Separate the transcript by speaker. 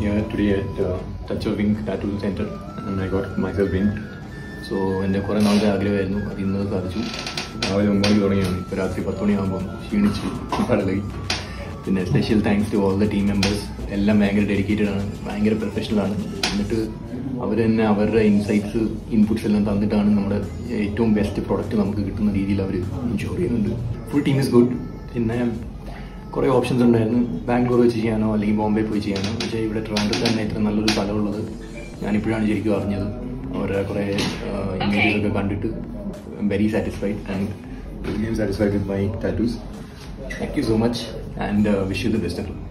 Speaker 1: here today at uh, Touch of Wing Tattoo Center and I got myself winged. So എൻ്റെ കുറേ നാളത്തെ ആഗ്രഹമായിരുന്നു അത് ഇന്ന് സാധിച്ചു രാവിലെ ഒമ്പത് മണിക്ക് തുടങ്ങിയാണ് ഇപ്പോൾ രാത്രി പത്ത് മണിയാകുമ്പോൾ ക്ഷീണിച്ച് പടലായി പിന്നെ special thanks to all the team members എല്ലാം ഭയങ്കര ഡെഡിക്കേറ്റഡ് ആണ് ഭയങ്കര പ്രൊഫഷണൽ ആണ് എന്നിട്ട് അവർ തന്നെ അവരുടെ ഇൻസൈറ്റ്സ് ഇൻപുട്സ് എല്ലാം തന്നിട്ടാണ് നമ്മുടെ ഏറ്റവും ബെസ്റ്റ് പ്രോഡക്റ്റ് നമുക്ക് കിട്ടുന്ന രീതിയിൽ അവർ ഇൻഷുർ ചെയ്യുന്നുണ്ട് ഫുൾ ടീം ഇസ് ഗുഡ് പിന്നെ കുറേ ഓപ്ഷൻസ് ഉണ്ടായിരുന്നു ബാംഗ്ലൂർ വെച്ച് ചെയ്യാനോ അല്ലെങ്കിൽ ബോംബെ പോയി ചെയ്യാനോ പക്ഷേ ഇവിടെ ട്രിവാൻഡ്രത്ത് തന്നെ ഇത്ര നല്ലൊരു സ്ഥലമുള്ളത് ഞാനിപ്പോഴാണ് ശരിക്കും അറിഞ്ഞത് അവരുടെ കുറേ ഇമേജസ് ഒക്കെ കണ്ടിട്ട് very satisfied and really satisfied with my tattoos thank you so much and wish you the best